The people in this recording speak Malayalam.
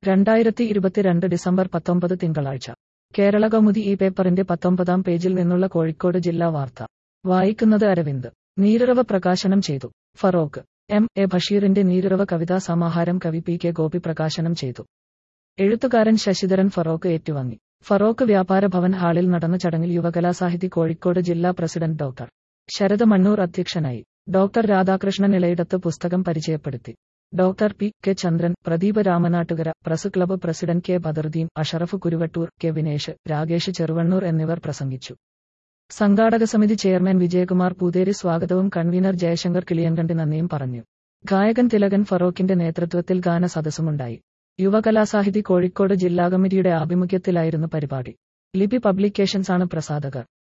രണ്ടായിരത്തി ഇരുപത്തിരണ്ട് ഡിസംബർ പത്തൊമ്പത് തിങ്കളാഴ്ച കേരള കൗമുദി ഈ പേപ്പറിന്റെ പത്തൊമ്പതാം പേജിൽ നിന്നുള്ള കോഴിക്കോട് ജില്ലാ വാർത്ത വായിക്കുന്നത് അരവിന്ദ് നീരുറവ പ്രകാശനം ചെയ്തു ഫറോക്ക് എം എ ബഷീറിന്റെ നീരുറവ കവിതാ സമാഹാരം കവി പി കെ ഗോപി പ്രകാശനം ചെയ്തു എഴുത്തുകാരൻ ശശിധരൻ ഫറോക്ക് ഏറ്റുവാങ്ങി ഫറോക്ക് വ്യാപാര ഭവൻ ഹാളിൽ നടന്ന ചടങ്ങിൽ യുവകലാസാഹിതി കോഴിക്കോട് ജില്ലാ പ്രസിഡന്റ് ഡോക്ടർ ശരത് മണ്ണൂർ അധ്യക്ഷനായി ഡോക്ടർ രാധാകൃഷ്ണൻ ഇളയിടത്ത് പുസ്തകം പരിചയപ്പെടുത്തി doctor P K Chandran Pradeep Ramanattukara press club president K Badaruddin Ashraf Kuruvattoor K Vinesh Rakesh Cheruvannur എന്നിവർ പ്രസംഗിച്ചു സംഘാടക സമിതി ചെയർമാൻ വിജയകുമാർ പൂതേരി സ്വാഗതവും കൺവീനർ ജയശങ്കർ കിളിയൻകണ്ടി നന്ദിയും പറഞ്ഞു ഗായകൻ തിലകൻ ഫറോക്കിന്റെ നേതൃത്വത്തിൽ ഗാന സദസ്സുമുണ്ടായി യുവകലാസാഹിതി കോഴിക്കോട് ജില്ലാ കമ്മിറ്റിയുടെ ആഭിമുഖ്യത്തിലായിരുന്നു പരിപാടി ലിപി പബ്ലിക്കേഷൻസ് ആണ് പ്രസാധകർ